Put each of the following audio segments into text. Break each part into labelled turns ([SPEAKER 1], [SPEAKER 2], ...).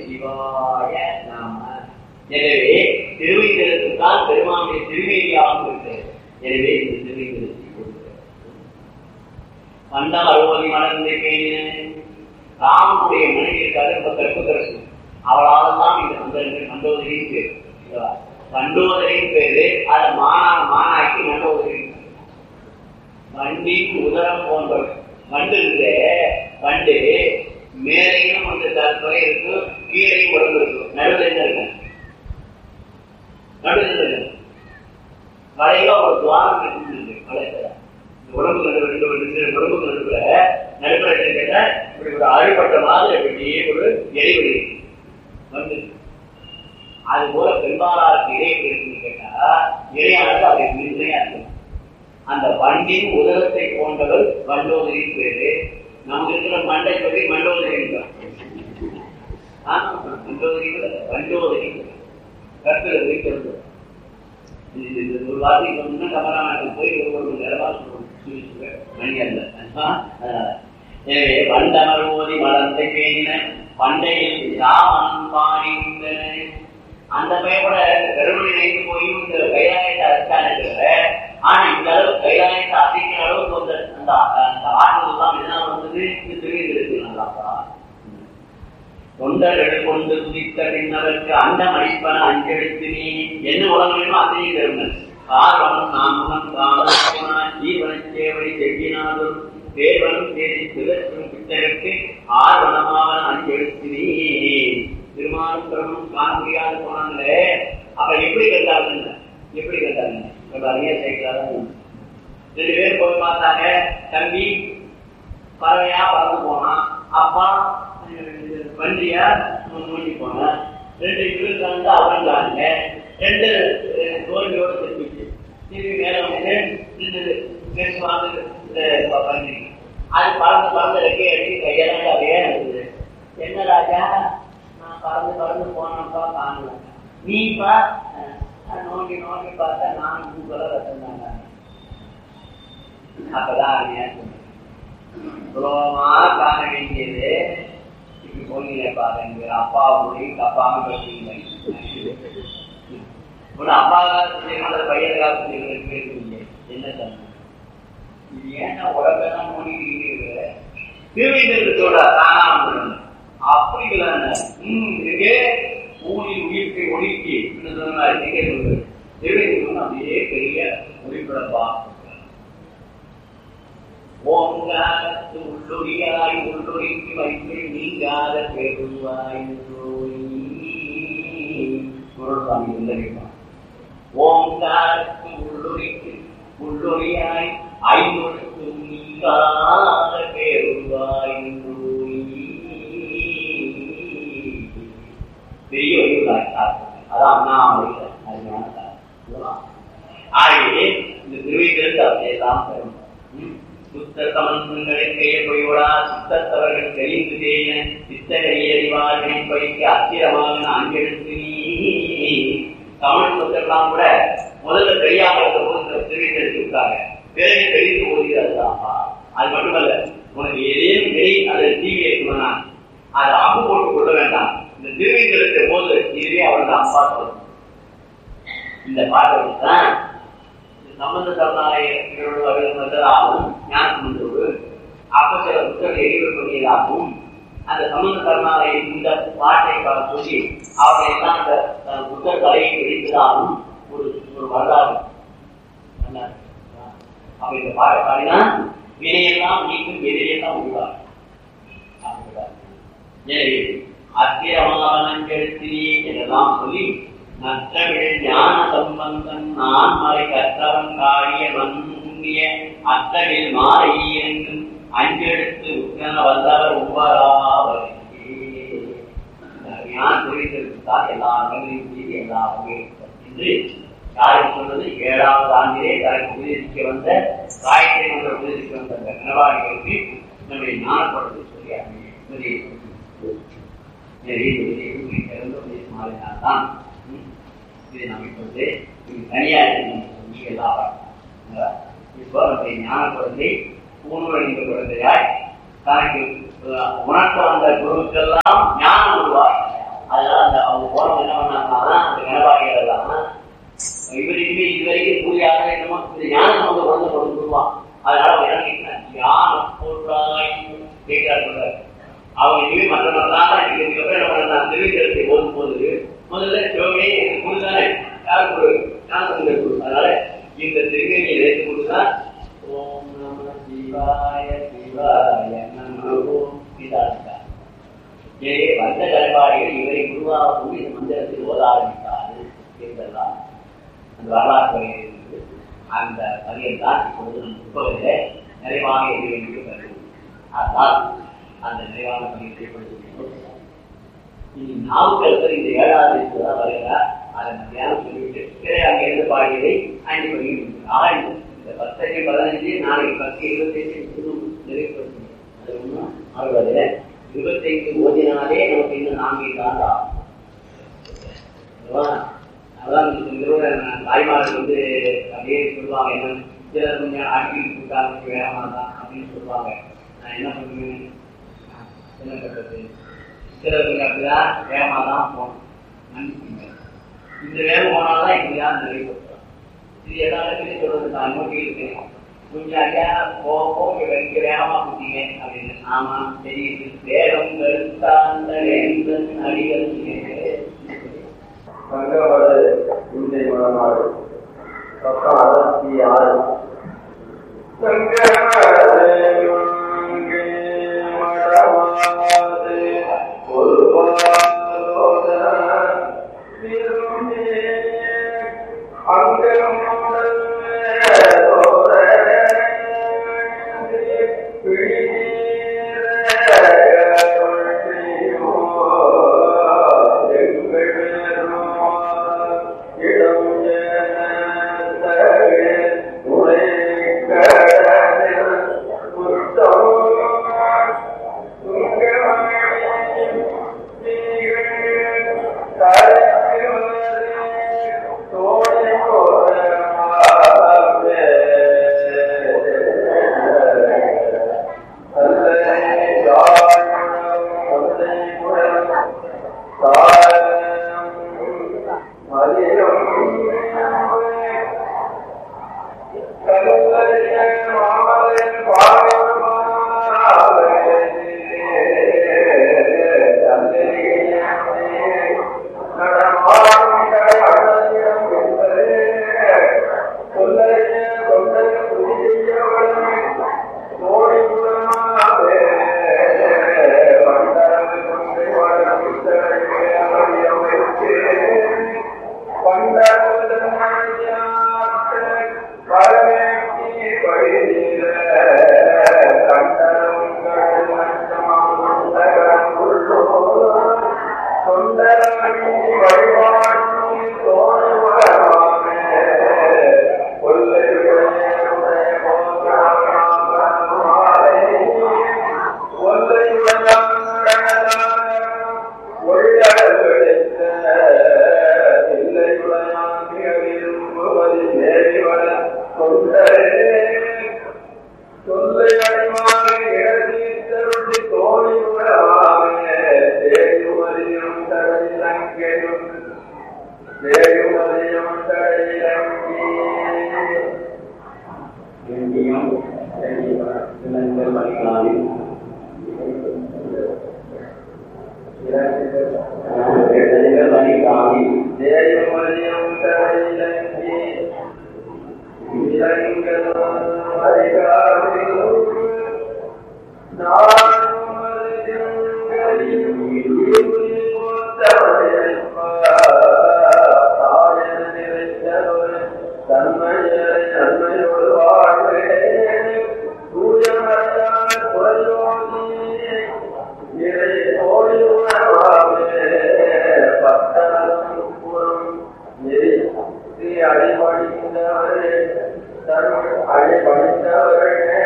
[SPEAKER 1] சிவாய நாம எனவே திருவைந்தெழுத்துத்தான் பெருமானுடைய திருவேதியாகவும் இருக்கிறது எனவே இந்த திருவைந்தெழுத்தை கொடுக்கிறது பண்டம் அறுபது மலர்ந்து பேணின ராமனுடைய மனைவி இருக்காரு ரொம்ப கற்புக்கரசு அவளால் தான் இந்த மந்திரங்கள் மண்டோதரின் பேர் மண்டோதரின் பேரு அதை மானா மானாக்கி மண்டோதரி வண்டின் உதரம் போன்றவை வண்டு இருக்கு வண்டு மேலையும் வந்து தலை இருக்கு கீழையும் உடம்பு இருக்கு நடுவில் என்ன இருக்கு நடுவில் என்ன இருக்கு வளையில ஒரு துவாரம் இருக்கு வளையத்துல உடம்பு நடுவு ரெண்டு ரெண்டு உடம்புக்கு நடுவுல நடுப்புற கேட்டா இப்படி ஒரு அழுப்பட்ட மாதிரி அப்படியே ஒரு இடைவெளி வந்து அது போல பெரும்பாலாருக்கு இடைவெளி இருக்குன்னு கேட்டா இடையானது அதை நிர்ணயா இருக்கும் அந்த வண்டின் உதரத்தை போன்றவர் வண்டோதரின் பேரு நமக்கு இருக்கிற மண்டை பற்றி மண்டோதரி மண்டோதரி வண்டோதரி கற்கிறது சொல்றது ஒரு வார்த்தை சொன்னா கமராமாயணத்துக்கு போய் ஒரு மணி நேரமா சொல்லுவோம் மணி அல்ல எனவே வண்டமர் ஓதி மலர்ந்த பேணின பண்டையில் ராமன் பாடிந்தன அந்த பையன் கூட கருணை நினைத்து போய் இந்த கைலாயத்தை அரைச்சான ஆனா இந்த அளவு கைலாயத்தை அசைக்கிற அளவுக்கு வந்து அந்த அந்த ஆற்றல் எல்லாம் என்ன வந்தது இந்த திருவிழா நல்லாப்பா தொண்டர்கள் கொண்டு துதித்த பின்னவருக்கு அந்த மடிப்பன அஞ்செடுத்து நீ என்ன உலகம் வேணுமோ அதையும் தருங்கள் காரணம் நாமம் காரணம் ஜீவன சேவை செவ்வினாலும் தேவனும் தேடி சிவற்றும் பித்தருக்கு ஆர்வனமாவன் அஞ்செடுத்து நீ திருமாலும் பிரமும் காண முடியாது போனாங்களே அப்ப எப்படி கேட்டாங்க எப்படி கேட்டாங்க நிறைய சேர்க்கிறாங்க ரெண்டு பேரும் போய் பார்த்தாங்க தம்பி பறவையா பறந்து போனான் அப்பா வண்டியா மூடி போனேன் ரெண்டு பேருக்கு வந்து அவங்காங்க ரெண்டு தோல்வியோட திரும்பிச்சு திரும்பி மேல வந்து நின்று பேசுவாங்க வண்டி அது பறந்து பறந்து ரெக்கை அடிச்சு கையெல்லாம் அப்படியே இருந்தது என்ன ராஜா நான் பறந்து பறந்து போனப்பா காணல நீப்பா நோண்டி நோண்டி பார்த்தா நான் உங்களை ரத்தம் தாங்க அப்பதான் சுலபமா காண வேண்டியது இப்படி போனீங்க பாருங்க அப்பா மொழி தப்பாம பேசுறீங்க ஒரு அப்பா காலத்து பையன் காலத்து பேசுறீங்க என்ன தம்பி இது ஏன்னா உடம்பெல்லாம் மொழிக்கிறீங்க திருவிழத்தோட தானா அப்படி உம் இருக்கே ஊரில் உயிர்ப்பை ஒடுக்கி திருவிழா அப்படியே பெரிய ஒளிப்படப்பா ஓங்காரத்து உள்ளொடியாய் உள்ளொடிக்கு வைத்து நீங்காத பெருவாய் குரல்சாமி உள்ளறிவான் ஓங்காரத்து உள்ளொடிக்கு உள்ளொடியாய் ஐநொழுக்கு நீங்காத பெருவாய் பெரிய வழிகளாய் அதான் அண்ணாமலை அருமையான ஆகவே இந்த திருவிழா அப்படியே தான் பெறும் சுத்த சமந்தங்களை கையொழிவடா சுத்தத்தவர்கள் தெளிந்து தேய சித்தகரி அறிவார்களை பயிக்க அத்திரமாக அங்கெடுத்து தமிழ் சொத்தெல்லாம் கூட முதல்ல தெரியாம இருந்த போது திருவிழா இருக்காங்க பிறகு தெரிந்து ஓதுகிறதுதான்ப்பா அது மட்டுமல்ல உனக்கு ஏதேனும் வெளி அது டிவி இருக்கணும்னா அதை அம்பு போட்டு கொள்ள வேண்டாம் இந்த திருவிழா போது இதுவே அவள் தான் அப்பா சொல்லணும் இந்த பாட்டை வச்சுதான் சம்பந்த சரணாலயங்களோடு வந்ததாகவும் ஞானசம்பந்தோடு அப்ப சில புத்தகங்கள் எரிவு பண்ணியதாகவும் அந்த சம்பந்த சரணாலயம் இந்த பாட்டை சொல்லி அவரை எல்லாம் அந்த புத்தக தலையை பிடித்ததாகவும் ஒரு ஒரு வரலாறு அப்ப இந்த பாட்டை பாடினா வினையெல்லாம் நீக்கும் எதிரியெல்லாம் உருவாகும் எனவே அத்தியமானங்கெழுத்தினே என்றெல்லாம் சொல்லி நற்றமிழ் ஞான சம்பந்தன் நான் மறை கற்றவன் காரிய மன்னிய அத்தமிழ் மாறையெங்கும் அஞ்செடுத்து உட்கன வல்லவர் உவராவர் ஞான தொழில்தான் எல்லா இடங்களையும் செய்து எல்லா வகையும் என்று யாரும் சொன்னது ஏழாவது ஆண்டிலே தனக்கு உபதேசிக்க வந்த காயத்தை மன்ற உபதேசிக்க வந்த அந்த கனவாடிகளுக்கு நம்முடைய ஞானப்படுத்தி சொல்லி மாறினால்தான் இதை நாம் இப்பொழுது தனியார் சொல்லி எல்லாம் இப்போ நம்முடைய ஞான குழந்தை பூணுவழிந்த குழந்தையாய் தனக்கு உணர்த்த வந்த குருவுக்கெல்லாம் ஞானம் உருவார் அதனால அந்த அவங்க போனவங்க என்ன பண்ணாங்கன்னா அந்த கணபாடிகள் எல்லாம் இவருக்குமே இதுவரைக்கும் பூஜையாக என்னமோ இந்த ஞான சம்பந்த குழந்தை கொண்டு வருவான் அதனால அவங்க என்ன கேட்கிறாங்க ஞான பொருளாய் கேட்கிறாங்க அவங்க இனிமே மற்ற மற்றதான் இதுக்கப்புறம் என்ன பண்ணலாம் திருவிழத்தை போதும் போது முதல்ல சிவமே குருதானே யார் குரு ஞான சம்பந்த குரு அதனால இந்த திருவிழியை வைத்துக் கொண்டுதான் ஓம் நம சிவாய சிவாய நமோ இதாண்டா எனவே வந்த கண்பாடிகள் இவரை குருவாக கொண்டு இந்த மந்திரத்தில் ஓத ஆரம்பித்தார்கள் என்பதெல்லாம் அந்த வரலாற்று வகையிலிருந்து அந்த பதியம் தான் இப்பொழுது நம் புத்தகத்தில் நிறைவாக எழுத வேண்டிய கருது அதனால் அந்த நிறைவான பதியத்தை கொடுத்து இனி நாவுக்கரசர் இந்த ஏழாவது தான் வருகிறார் அதை மத்தியானம் சொல்லிவிட்டு பிறகு அங்கே இருந்து பாடியதை ஐந்து பதியம் ஆய்வு இந்த பத்தஞ்சு பதினஞ்சு நாளைக்கு பத்து இருபத்தஞ்சு இன்னும் நிறைவுபடுத்தணும் அது ஒன்றும் ஆகுவதில்லை இருபத்தைந்து ஓதினாலே நமக்கு இன்னும் நான்கு காண்டு ஆகும் அதான் தாய்மார்கள் வந்து அப்படியே சொல்லுவாங்க என்ன சிலர் கொஞ்சம் ஆட்டி கொடுத்தாங்க வேகமாக தான் அப்படின்னு சொல்லுவாங்க நான் என்ன பண்ணுவேன் என்ன பண்றது சிலர் கொஞ்சம் அப்படிதான் வேகமாக தான் போகணும் மன்னிச்சுங்க இந்த வேகம் போனால்தான் இப்படிதான் நிறைவேற்றோம் இது எல்லா இடத்துலையும் சொல்றது நான் நோக்கி இருக்கேன் கொஞ்சம் ஐயா போக போக இங்க வேகமா குத்திங்க அப்படின்னு ஆமா தெரியுது வேகம் கருத்தாந்த வேந்தன் அடிகள்
[SPEAKER 2] சங்கமது இந்தை மனநாடு பக்கம் அறுபத்தி ஆறு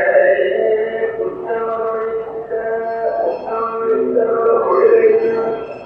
[SPEAKER 3] அடிபடித்தவர்களே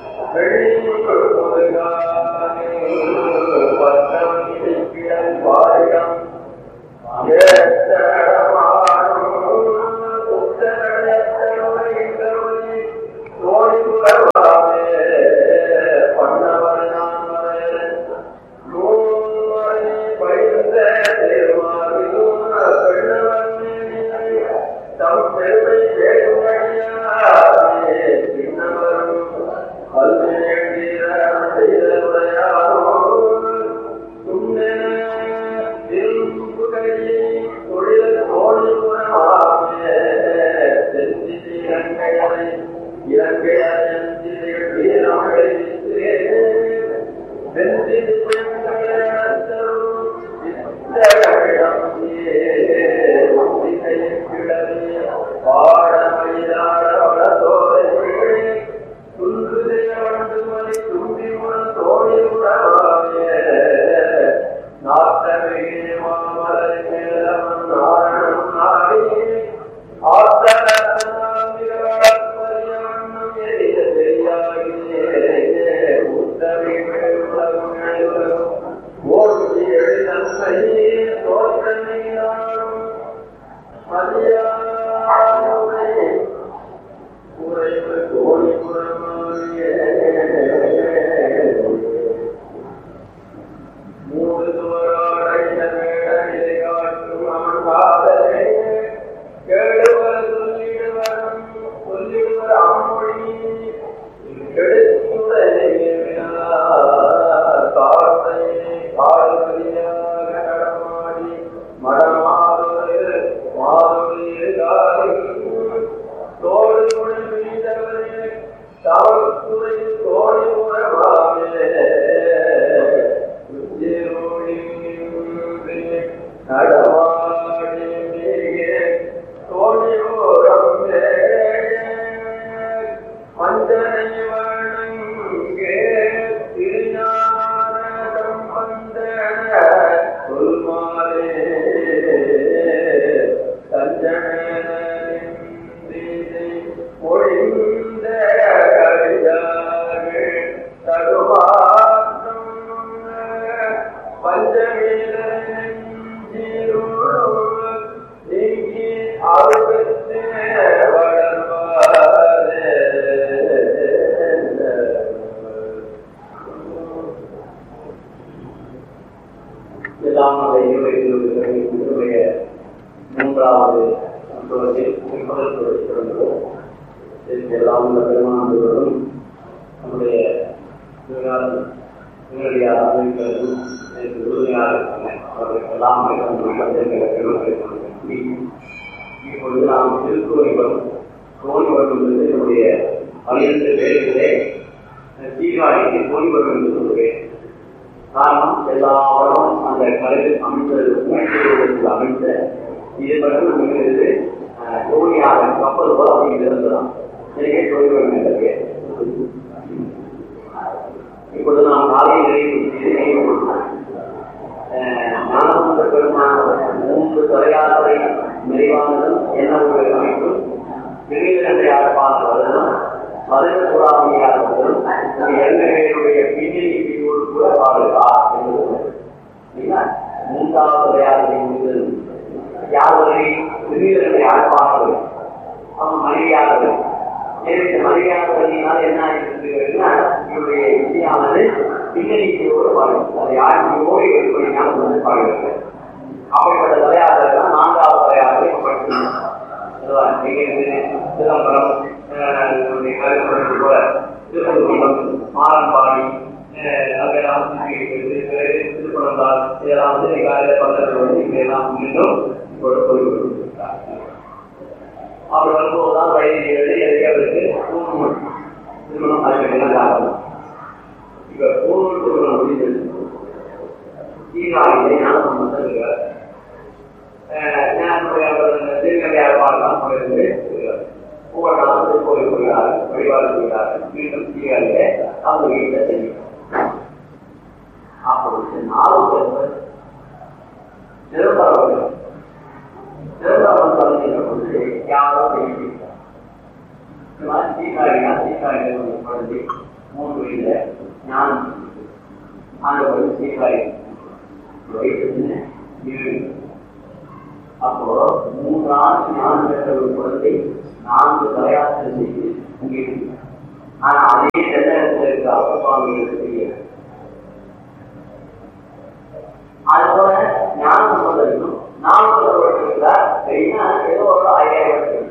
[SPEAKER 2] மூன்றாவது அனுபவத்தில் முதல் தொடர்ச்சி தொடங்குவோம் இதற்கு எல்லாம் உள்ள பெருமானவர்களும் நம்முடைய திருநாளம் நேரடியாக அறிவிக்கிறதும் எனக்கு உறுதியாக இருக்காங்க அவர்களுக்கு எல்லாம் இப்பொழுது நாம் திருக்குறளை வரும் தோணி வரும் என்பது என்னுடைய பன்னிரண்டு பேர்களிலே சீர்காழிக்கு தோணி வரும் என்று சொல்கிறேன் காரணம் எல்லா வளமும் அந்த கலையில் அமைந்தது அமைந்த இது மட்டும் இருக்கிறது தோணியாக கப்பல் போல அப்படி இருந்ததான் எனக்கே தோணி வரும் என்றது இப்பொழுது நாம் காலையில் ஞானசந்த பெருமான மூன்று தொலையாத்திரை நிறைவானதும் என்ன ஒரு அமைப்பு திருநீலகண்டை ஆழ்பான வருடம் மதுர சூறாவளியாக வருடம் இரண்டு பேருடைய பின்னணி பிரிவோடு கூட பாடுகா என்பது மூன்றாவது தொலையாத்திரை முடிந்தது யார் வரை திருநீலகண்டை ஆழ்பானவர் அவன் மனைவியாளர்கள் எனவே மரியாதையினால் என்ன ஆகிருக்குன்னா இவருடைய இசையானது பின்னணிக்கையோடு பாடும் அதை ஆட்சியோடு ஏற்படுத்தினால் வந்து பாடுகிறது அப்படிப்பட்ட தலையாளர்கள் தான் நான்காவது தலையாளரை படிக்கணும் சிதம்பரம் கருப்படத்து போல திருப்பதிகுளம் மாறன்பாடி அங்கெல்லாம் திருப்பணந்தால் இதெல்லாம் வந்து காலையில் பந்தத்தில் வந்து இங்கெல்லாம் மீண்டும் இப்பொழுது சொல்லிவிட்டு அவர் வரும்போதுதான் வயது ஏழு எதையாவதுக்கு பூர்ணம் திருமணம் அதுக்கெல்லாம் காரணம் இப்ப பூர்ண திருமணம் முடிந்தது சீராகிலே ஞான சம்பந்தம் இருக்கிறார் திருநங்கையாக பார்க்கலாம் போயிருந்து ஒவ்வொரு நாளும் திருக்கோவில் போகிறார் வழிபாடு செய்கிறார் மீண்டும் சீராகிலே அவங்க வீட்டில் செய்யும் அப்பொழுது நாலு பேர் நிரந்தரம் நிரந்தரம் சொல்லுகின்ற பொழுது யாரோ செய்கிறார் சீக்காரியா சீக்காரிகள் குழந்தை மூன்று வயதுல ஞானம் அந்த ஒரு சீக்காரி வயசு ஏழு அப்போ மூன்று ஆண்டு ஞானம் பெற்ற ஒரு குழந்தை நான்கு தலையாற்றல் செய்து இங்கே இருக்கு ஆனா அதே தென்னகத்தில் இருக்க அப்ப சுவாமிகளுக்கு தெரியாது அதுபோல ஞானம் சம்பந்தம் நானூறு வருஷம் இருக்கிறார் சரின்னா ஏதோ ஒரு ஐயாயிரம் வருஷம்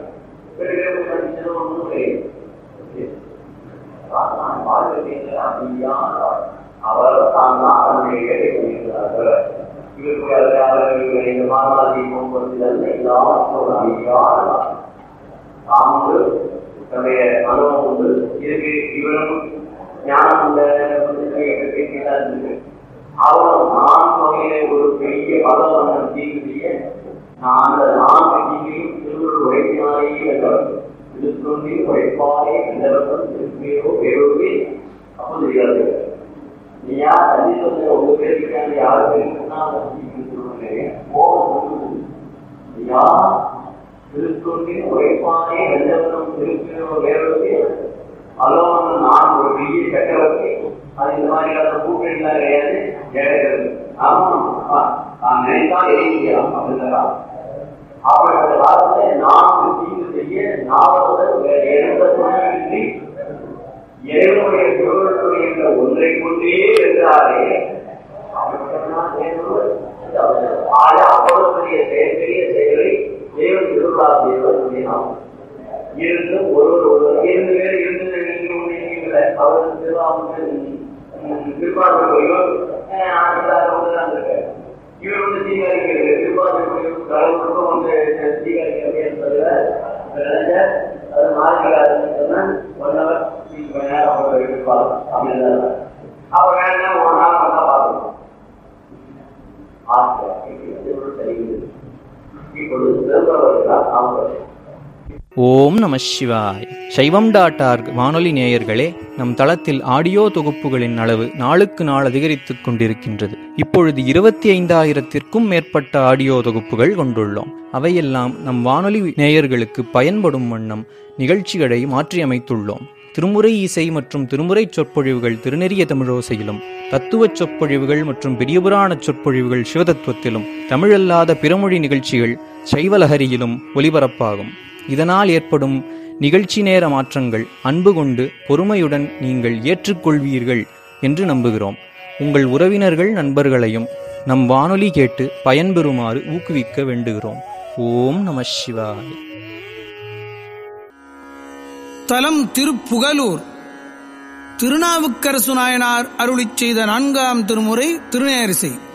[SPEAKER 2] அவர் தான் தான் தன்னுடைய வேலை பண்ணியிருக்கிறார்கள் இவருக்கு அவர்கள் இந்த மாநாதி போக்குவரத்தில் எல்லாரும் ஒரு அமைதியான தாமங்கள் நம்முடைய அனுபவம் உண்டு இதுக்கு இவரும் ஞானம் உள்ள இருக்கு அவரும் நான் வகையில ஒரு பெரிய பகவான் தீங்கு செய்ய நான் அந்த நான் தீங்கையும் திருவள்ளுவர் உழைப்பினாலேயே வென்றவர் திருத்தொண்டி உழைப்பாலே வென்றவர் திருப்பியோ பேரோவே அப்போ தெரியாது நீயா தண்ணி சொல்ல உங்க பேருக்கு யாரு பேருக்குன்னா கோபம் ஐயா திருத்தொண்டின் உழைப்பானே வெள்ளவனம் திருப்பியோ வேறொரு அலோன நான் ஒரு பெரிய சக்கரவர்த்தி அது இந்த மாதிரியான கூட்டணிலாம் கிடையாது கிடையாது ஆமா நான் நினைத்தால் எழுதிக்கலாம் அப்படிங்கிறான் அப்படிப்பட்ட காலத்துல நான் தீங்கு செய்ய நாவலர் வேற எந்த துணையின்றி இறைவனுடைய திருவள்ளுவர் என்ற ஒன்றை கொண்டே வென்றாரே அவ்வளவு பெரிய செயற்கரிய செயலை தேவன் திருவிழா தேவர் செய்யலாம் இருந்தும் ஒருவர் ஒருவர் இரண்டு பேர் இருந்து நீங்க அவர் திருவாங்க திருப்பாளர் கோயிலும் இவர் வந்து தீகாரிக்கிறது திருப்பாளர் கோயில் கடவுளுக்கும் வந்து தீகாரிக்கிறது என்பதில் அது மாறிக்கிறாருன்னு சொன்னா ஒன் ஹவர் கொஞ்ச நேரம் அவங்க இருப்பாங்க அப்படின்னு அப்ப வேணா ஒரு நாள் வந்தா பார்க்கணும் ஆசை தெரியுது இப்பொழுது சிறந்தவர்கள் அவங்க
[SPEAKER 3] ஓம் நம சிவாய் சைவம் டாட் ஆர்க் வானொலி நேயர்களே நம் தளத்தில் ஆடியோ தொகுப்புகளின் அளவு நாளுக்கு நாள் அதிகரித்துக் கொண்டிருக்கின்றது இப்பொழுது இருபத்தி ஐந்தாயிரத்திற்கும் மேற்பட்ட ஆடியோ தொகுப்புகள் கொண்டுள்ளோம் அவையெல்லாம் நம் வானொலி நேயர்களுக்கு பயன்படும் வண்ணம் நிகழ்ச்சிகளை மாற்றியமைத்துள்ளோம் திருமுறை இசை மற்றும் திருமுறை சொற்பொழிவுகள் திருநெறிய தமிழோசையிலும் தத்துவ சொற்பொழிவுகள் மற்றும் பெரியபுராண சொற்பொழிவுகள் சிவதத்துவத்திலும் தமிழல்லாத பிறமொழி நிகழ்ச்சிகள் சைவலஹரியிலும் ஒலிபரப்பாகும் இதனால் ஏற்படும் நிகழ்ச்சி நேர மாற்றங்கள் அன்பு கொண்டு பொறுமையுடன் நீங்கள் ஏற்றுக்கொள்வீர்கள் என்று நம்புகிறோம் உங்கள் உறவினர்கள் நண்பர்களையும் நம் வானொலி கேட்டு பயன்பெறுமாறு ஊக்குவிக்க வேண்டுகிறோம் ஓம் நம சிவாய்
[SPEAKER 4] தலம் திருப்புகலூர் திருநாவுக்கரசு நாயனார் அருளிச் செய்த நான்காம் திருமுறை திருநேரிசை